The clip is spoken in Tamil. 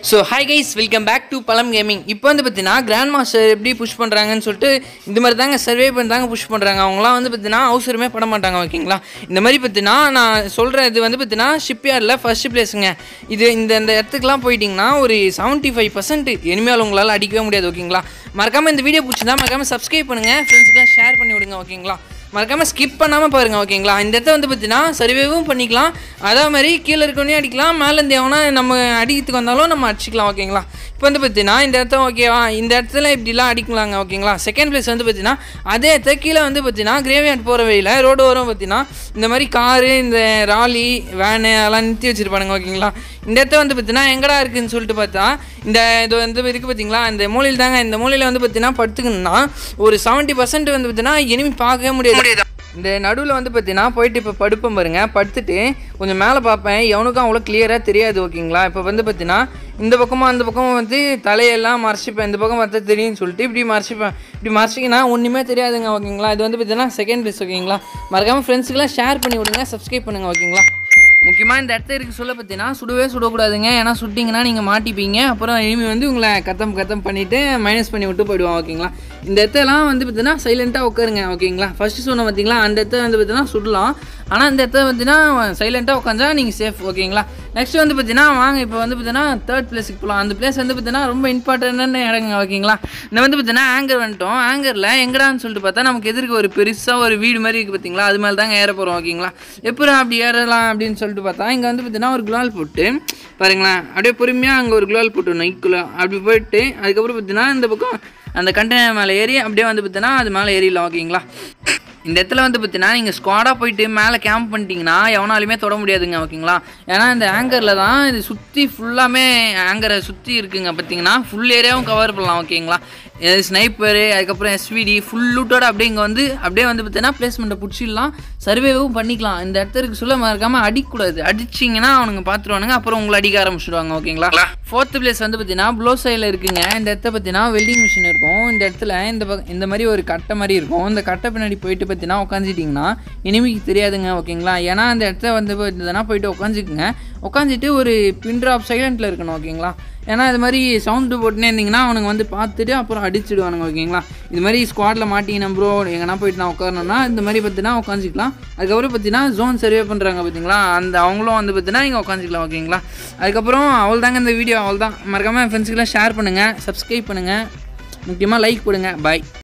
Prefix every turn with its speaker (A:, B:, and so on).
A: so hi guys welcome back to Pazham gaming இப்போ வந்து பார்த்தீங்கன்னா கிராண்ட் மாஸ்டர் எப்படி புஷ் பண்ணுறாங்கன்னு சொல்லிட்டு இந்த மாதிரி தாங்க சர்வே பண்ணி தாங்க புஷ் பண்ணுறாங்க அவங்களாம் வந்து பார்த்தீங்கன்னா அவசரமே பட மாட்டாங்க ஓகேங்களா இந்த மாதிரி பார்த்தீங்கன்னா நான் சொல்கிற இது வந்து பார்த்தீங்கன்னா ஷிப்யார்டில் ஃபஸ்ட்டு பிளேஸுங்க இது இந்த இந்த இடத்துக்குலாம் போயிட்டிங்கன்னா ஒரு செவன்ட்டி ஃபைவ் பர்சன்ட் இனிமேல் உங்களால் அடிக்கவே முடியாது ஓகேங்களா மறக்காமல் இந்த வீடியோ பிடிச்சிருந்தா மறக்காமல் சப்ஸ்கிரைப் பண்ணுங்கள் ஃப்ரெண்ட்ஸுக்கெலாம் ஷேர் பண்ணி விடுங்க ஓகேங்களா மறக்காமல் ஸ்கிப் பண்ணாமல் பாருங்கள் ஓகேங்களா இந்த இடத்த வந்து பார்த்தீங்கன்னா சர்வேவும் பண்ணிக்கலாம் அதே மாதிரி கீழே இருக்கவனே அடிக்கலாம் மேலேருந்து எவனா நம்ம அடிக்கிறதுக்கு வந்தாலும் நம்ம அடிச்சிக்கலாம் ஓகேங்களா இப்போ வந்து பார்த்தீங்கன்னா இந்த இடத்த ஓகேவா இந்த இடத்துல இப்படிலாம் அடிக்கலாங்க ஓகேங்களா செகண்ட் பிளேஸ் வந்து பார்த்தீங்கன்னா அதே இடத்த கீழே வந்து பார்த்தீங்கன்னா கிரேவியார்ட் போகிற வழியில் ரோடு வரும் பார்த்தீங்கன்னா இந்த மாதிரி காரு இந்த ராலி வேனு அதெல்லாம் நிறுத்தி வச்சுருப்பானுங்க ஓகேங்களா இந்த இடத்த வந்து பார்த்தீங்கன்னா எங்கடா இருக்குன்னு சொல்லிட்டு பார்த்தா இந்த இது வந்து இருக்குது பார்த்தீங்களா இந்த மூலையில் தாங்க இந்த மூலையில் வந்து பார்த்தீங்கன்னா படுத்துக்கணும்னா ஒரு செவன்ட்டி பர்சன்ட் வந்து பார்த்தீங்கன்னா இனிமே பார்க்கவே முடியாது இந்த நடுவில் வந்து பார்த்தீங்கன்னா போயிட்டு இப்போ படுப்பேன் பாருங்க படுத்துட்டு கொஞ்சம் மேலே பார்ப்பேன் எவனுக்கும் அவ்வளோ கிளியராக தெரியாது ஓகேங்களா இப்போ வந்து பார்த்தீங்கன்னா இந்த பக்கமும் அந்த பக்கமும் வந்து தலையெல்லாம் மறைச்சிப்பேன் இந்த பக்கம் பார்த்தா தெரியும்னு சொல்லிட்டு இப்படி மறைச்சிப்பேன் இப்படி மறைச்சிங்கன்னா ஒன்றுமே தெரியாதுங்க ஓகேங்களா இது வந்து பார்த்தீங்கன்னா செகண்ட் ப்ளேஸ் ஓகேங்களா மறக்காமல் ஃப்ரெண்ட்ஸுக்கெல்லாம் ஷேர் பண்ணி விடுங்க சப்ஸ்கிரைப் பண்ணுங்கள் ஓகேங்களா முக்கியமாக இந்த இடத்த இருக்கு சொல்ல பார்த்தீங்கன்னா சுடவே சுடக்கூடாதுங்க ஏன்னா சுட்டிங்கன்னா நீங்கள் மாட்டிப்பீங்க அப்புறம் இனிமே வந்து உங்களை கத்தம் கத்தம் பண்ணிவிட்டு மைனஸ் பண்ணி விட்டு போயிடுவான் ஓகேங்களா இந்த இடத்தெல்லாம் வந்து பார்த்தீங்கன்னா சைலண்ட்டாக உட்காருங்க ஓகேங்களா ஃபஸ்ட்டு சொன்ன பார்த்தீங்களா அந்த இடத்த வந்து பார்த்தீங்கன்னா சுடலாம் ஆனால் இந்த இடத்த பார்த்தீங்கன்னா சைலண்ட்டாக உட்காந்தா நீங்கள் சேஃப் ஓகேங்களா நெக்ஸ்ட் வந்து பார்த்தீங்கன்னா வாங்க இப்போ வந்து பார்த்தீங்கன்னா தேர்ட் பிளேஸுக்கு போகலாம் அந்த பிளேஸ் வந்து பார்த்தீங்கன்னா ரொம்ப இம்பார்ட்டன்டான இடங்க ஓகேங்களா இந்த வந்து பார்த்தீங்கன்னா ஆங்கர் வந்துட்டோம் ஆங்கரில் எங்கடான்னு சொல்லிட்டு பார்த்தா நமக்கு எதிர்க்க ஒரு பெருசாக ஒரு வீடு மாதிரி இருக்குது பார்த்தீங்களா அது மேலே தாங்க ஏற போகிறோம் ஓகேங்களா எப்படி அப்படி ஏறலாம் அப்படின்னு சொல்லிட்டு பார்த்தா இங்கே வந்து பார்த்தீங்கன்னா ஒரு குலால் போட்டு பாருங்களேன் அப்படியே பொறுமையாக அங்கே ஒரு குலால் போட்டு நைக்குள்ள அப்படி போயிட்டு அதுக்கப்புறம் பார்த்தீங்கன்னா இந்த பக்கம் அந்த கண்டெய்னர் மேலே ஏறி அப்படியே வந்து பார்த்தீங்கன்னா அது மேலே ஏறிடலாம் ஓகேங்களா இந்த இடத்துல வந்து பார்த்தீங்கன்னா நீங்கள் ஸ்குவாடாக போயிட்டு மேலே கேம்ப் பண்ணிட்டீங்கன்னா எவனாலுமே தொட முடியாதுங்க ஓகேங்களா ஏன்னா இந்த ஆங்கரில் தான் இது சுற்றி ஃபுல்லாமே ஆங்கரை சுற்றி இருக்குங்க பார்த்தீங்கன்னா ஃபுல் ஏரியாவும் கவர் பண்ணலாம் ஓகேங்களா ஸ்னைப்பரு அதுக்கப்புறம் எஸ்விடி ஃபுல் லூட்டோட அப்படியே இங்கே வந்து அப்படியே வந்து பார்த்தீங்கன்னா பிளேஸ்மெண்ட்டை பிடிச்சிடலாம் சர்வேவும் பண்ணிக்கலாம் இந்த இடத்துக்கு சொல்ல மறக்காமல் அடிக்கக்கூடாது அடிச்சிங்கன்னா அவனுங்க பார்த்துருவானுங்க அப்புறம் உங்களை அடிக்க ஆரம்பிச்சிடுவாங்க ஓகேங்களா ஃபோர்த்து பிளேஸ் வந்து பார்த்தீங்கன்னா ப்ளோ சைடில் இருக்குங்க இந்த இடத்த பார்த்தீங்கன்னா வெல்டிங் மிஷின் இருக்கும் இந்த இடத்துல இந்த பக்கம் இந்த மாதிரி ஒரு கட்டை மாதிரி இருக்கும் இந்த கட்டை பின்னாடி போயிட்டு பார்த்தீங்கன்னா உட்காந்துட்டிங்கன்னா இனிமைக்கு தெரியாதுங்க ஓகேங்களா ஏன்னா அந்த இடத்த வந்து பார்த்தீங்கன்னா போயிட்டு உட்காந்துக்குங்க உட்காந்துட்டு ஒரு பின் ட்ராப் சைலண்ட்டில் இருக்கணும் ஓகேங்களா ஏன்னா இது மாதிரி சவுண்டு போட்டுனே இருந்தீங்கன்னா அவனுங்க வந்து பார்த்துட்டு அப்புறம் அடிச்சிடுவானுங்க ஓகேங்களா இது மாதிரி ஸ்குவாடில் மாட்டிங்கன்னா ப்ரோ எங்கன்னா போயிட்டு நான் உட்காரணும்னா இந்த மாதிரி பார்த்தீங்கன்னா உட்காந்துக்கலாம் அதுக்கப்புறம் பார்த்தீங்கன்னா ஜோன் சர்வே பண்ணுறாங்க பார்த்தீங்களா அந்த அவங்களும் வந்து பார்த்தீங்கன்னா நீங்கள் உட்காந்துக்கலாம் ஓகேங்களா அதுக்கப்புறம் அவள் தாங்க இந்த வீடியோ அவள் தான் மறக்காமல் ஃப்ரெண்ட்ஸுக்கெல்லாம் ஷேர் பண்ணுங்கள் சப்ஸ்கிரைப் பண்ணுங்கள் முக்கியமாக லைக் போடுங்க பாய்